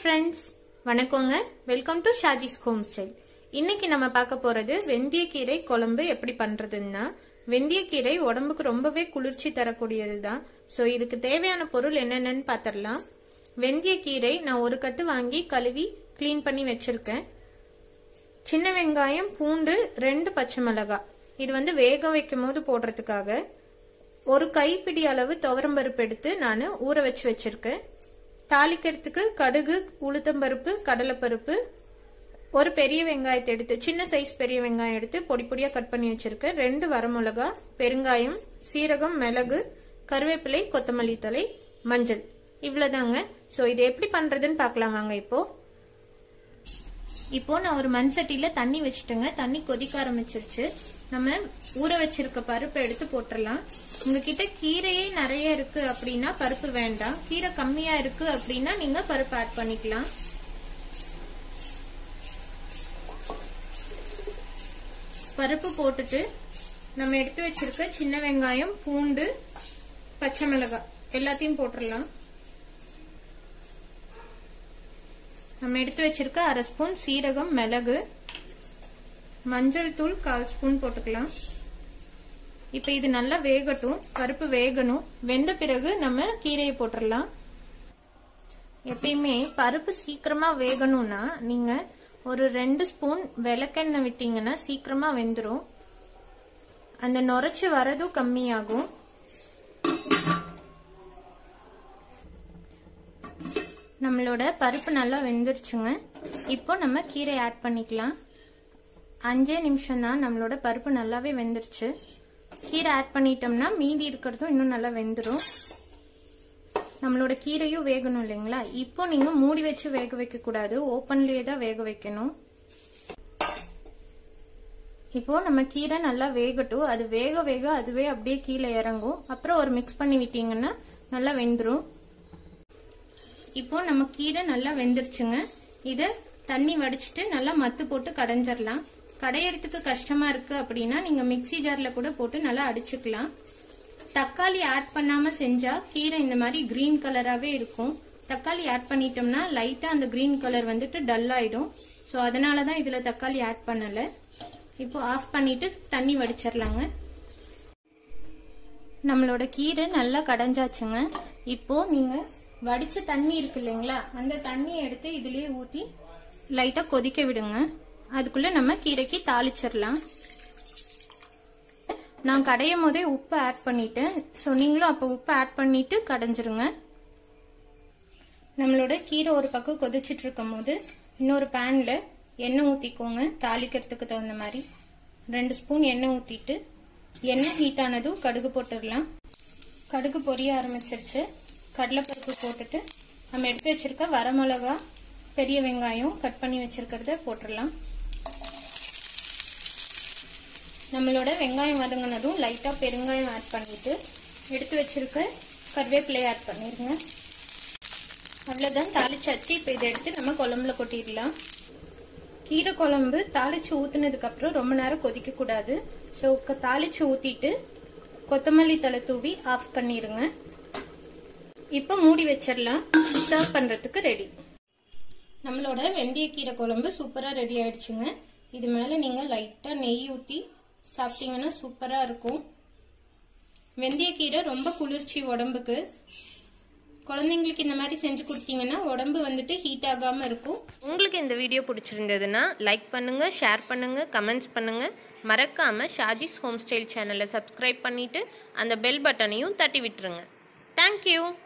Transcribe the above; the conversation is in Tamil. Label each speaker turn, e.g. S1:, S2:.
S1: ஃப்ரெண்ட்ஸ் வணக்கங்க welcome to Shaji's home style இன்னைக்கு நம்ம பார்க்க போறது வெந்தயக்கீரை குழம்பு எப்படி பண்றதுன்னா வெந்தயக்கீரை உடம்புக்கு ரொம்பவே குளிர்ச்சி தரக்கூடியது தான் ஸோ இதுக்கு தேவையான பொருள் என்னென்னு பார்த்துடலாம் வெந்தயக்கீரை நான் ஒரு கட்டு வாங்கி கழுவி க்ளீன் பண்ணி வச்சிருக்கேன் சின்ன வெங்காயம் பூண்டு ரெண்டு பச்சை மிளகாய் இது வந்து வேக வைக்கும் போது போடுறதுக்காக ஒரு கைப்பிடி அளவு துவரம்பருப்பு எடுத்து நான் ஊற வச்சு வச்சிருக்கேன் தாளிக்கிறதுக்கு கடுகு உளுத்தம்பருப்பு கடலைப்பருப்பு ஒரு பெரிய வெங்காயத்தை எடுத்து சின்ன சைஸ் பெரிய வெங்காயம் எடுத்து பொடி பொடியா கட் பண்ணி வச்சிருக்கேன் ரெண்டு வரமிளகா பெருங்காயம் சீரகம் மிளகு கருவேப்பிலை கொத்தமல்லி தலை மஞ்சள் இவ்வளவுதாங்க ஸோ இது எப்படி பண்றதுன்னு பார்க்கலாம் வாங்க இப்போ இப்போ நான் ஒரு மண் சட்டியில தண்ணி வச்சுட்டேங்க தண்ணி கொதிக்க ஆரம்பிச்சிருச்சு நம்ம ஊற வச்சிருக்க பருப்பை எடுத்து போட்டுடலாம் உங்ககிட்ட கீரையே நிறைய இருக்கு அப்படின்னா பருப்பு வேண்டாம் கீரை கம்மியா இருக்கு அப்படின்னா நீங்க பருப்பு ஆட் பண்ணிக்கலாம் பருப்பு போட்டுட்டு நம்ம எடுத்து வச்சிருக்க சின்ன வெங்காயம் பூண்டு பச்சை மிளகாய் எல்லாத்தையும் போட்டுடலாம் நம்ம எடுத்து வச்சிருக்க அரை ஸ்பூன் சீரகம் மிளகு மஞ்சள் தூள் கால் ஸ்பூன் போட்டுக்கலாம் இப்போ இது நல்லா வேகட்டும் பருப்பு வேகணும் வெந்த பிறகு நம்ம கீரையை போட்டுடலாம் எப்பயுமே பருப்பு சீக்கிரமா வேகணும்னா நீங்க ஒரு ரெண்டு ஸ்பூன் விளக்கெண்ணெய் விட்டீங்கன்னா சீக்கிரமா வெந்துடும் அந்த நுரைச்சு வரதும் கம்மியாகும் நம்மளோட பருப்பு நல்லா வெந்துருச்சுங்க இப்போ நம்ம கீரை ஆட் பண்ணிக்கலாம் அஞ்சே நிமிஷம் தான் நம்மளோட பருப்பு நல்லாவே வெந்துருச்சு கீரை ஆட் பண்ணிட்டோம்னா மீதி இருக்கிறதும் இன்னும் நல்லா வெந்துடும் நம்மளோட கீரையும் வேகணும் இல்லைங்களா இப்போ நீங்க மூடி வச்சு வேக வைக்க கூடாது ஓப்பன்லயே தான் வேக வைக்கணும் இப்போ நம்ம கீரை நல்லா வேகட்டும் அது வேக வேக அதுவே அப்படியே கீழே இறங்கும் அப்புறம் ஒரு மிக்ஸ் பண்ணி விட்டீங்கன்னா நல்லா வெந்துடும் இப்போ நம்ம கீரை நல்லா வெந்துருச்சுங்க இதை தண்ணி வடிச்சிட்டு நல்லா மத்து போட்டு கடைஞ்சிடலாம் கடையறதுக்கு கஷ்டமா இருக்கு அப்படின்னா நீங்க மிக்சி ஜார்ல கூட போட்டு நல்லா அடிச்சுக்கலாம் தக்காளி ஆட் பண்ணாம செஞ்சா கீரை இந்த மாதிரி கிரீன் கலராகவே இருக்கும் தக்காளி ஆட் பண்ணிட்டோம்னா லைட்டா அந்த கிரீன் கலர் வந்துட்டு டல் ஆயிடும் ஸோ அதனால தான் இதுல தக்காளி ஆட் பண்ணல இப்போ ஆஃப் பண்ணிட்டு தண்ணி வடிச்சிடலாங்க நம்மளோட கீரை நல்லா கடைஞ்சாச்சுங்க இப்போ நீங்க வடிச்ச தண்ணி இருக்கு இல்லைங்களா அந்த தண்ணியை எடுத்து இதுலயே ஊத்தி லைட்டா கொதிக்க விடுங்க அதுக்குள்ள நம்ம கீரைக்கு தாளிச்சிடலாம் நான் கடையும் போதே உப்பு ஆட் பண்ணிட்டேன் ஸோ நீங்களும் அப்போ உப்பு ஆட் பண்ணிட்டு கடைஞ்சிருங்க நம்மளோட கீரை ஒரு பக்கம் கொதிச்சிட்டு இருக்கும் போது இன்னொரு பேன்ல எண்ணெய் ஊத்திக்கோங்க தாளிக்கிறதுக்கு தகுந்த மாதிரி ரெண்டு ஸ்பூன் எண்ணெய் ஊத்திட்டு எண்ணெய் ஹீட் ஆனதும் கடுகு போட்டுடலாம் கடுகு பொரிய ஆரம்பிச்சிருச்சு கடலைப்பருப்பு போட்டுட்டு நம்ம எடுத்து வச்சிருக்க வரமிளகா பெரிய வெங்காயம் கட் பண்ணி வச்சிருக்கிறத போட்டுடலாம் நம்மளோட வெங்காயம் வதங்கினதும் லைட்டாக பெருங்காயம் ஆட் பண்ணிட்டு எடுத்து வச்சிருக்க கருவேப்பிலையை ஆட் பண்ணிடுங்க அவ்வளோதான் தாளிச்சாச்சு இப்போ இதை எடுத்து நம்ம குழம்புல கொட்டிடலாம் கீரை குழம்பு தாளிச்சு ஊத்துனதுக்கு அப்புறம் ரொம்ப நேரம் கொதிக்க கூடாது ஸோ தாளிச்சு ஊத்திட்டு கொத்தமல்லி தலை தூவி ஆஃப் பண்ணிடுங்க இப்போ மூடி வச்சிடலாம் சர்வ் பண்றதுக்கு ரெடி நம்மளோட வெந்தயக்கீரை குழம்பு சூப்பரா ரெடி ஆயிடுச்சுங்க இது மேல நீங்க லைட்டா நெய் ஊத்தி சாப்பிட்டீங்கன்னா சூப்பரா இருக்கும் வெந்தயக்கீரை ரொம்ப குளிர்ச்சி உடம்புக்கு குழந்தைங்களுக்கு இந்த மாதிரி செஞ்சு கொடுத்தீங்கன்னா உடம்பு வந்துட்டு ஹீட் ஆகாம இருக்கும்
S2: உங்களுக்கு இந்த வீடியோ பிடிச்சிருந்ததுன்னா லைக் பண்ணுங்க ஷேர் பண்ணுங்க கமெண்ட்ஸ் பண்ணுங்க மறக்காம ஷாஜிஸ் ஹோம் ஸ்டைல் சேனலை சப்ஸ்கிரைப் பண்ணிட்டு அந்த பெல் பட்டனையும் தட்டி விட்டுருங்க தேங்க்யூ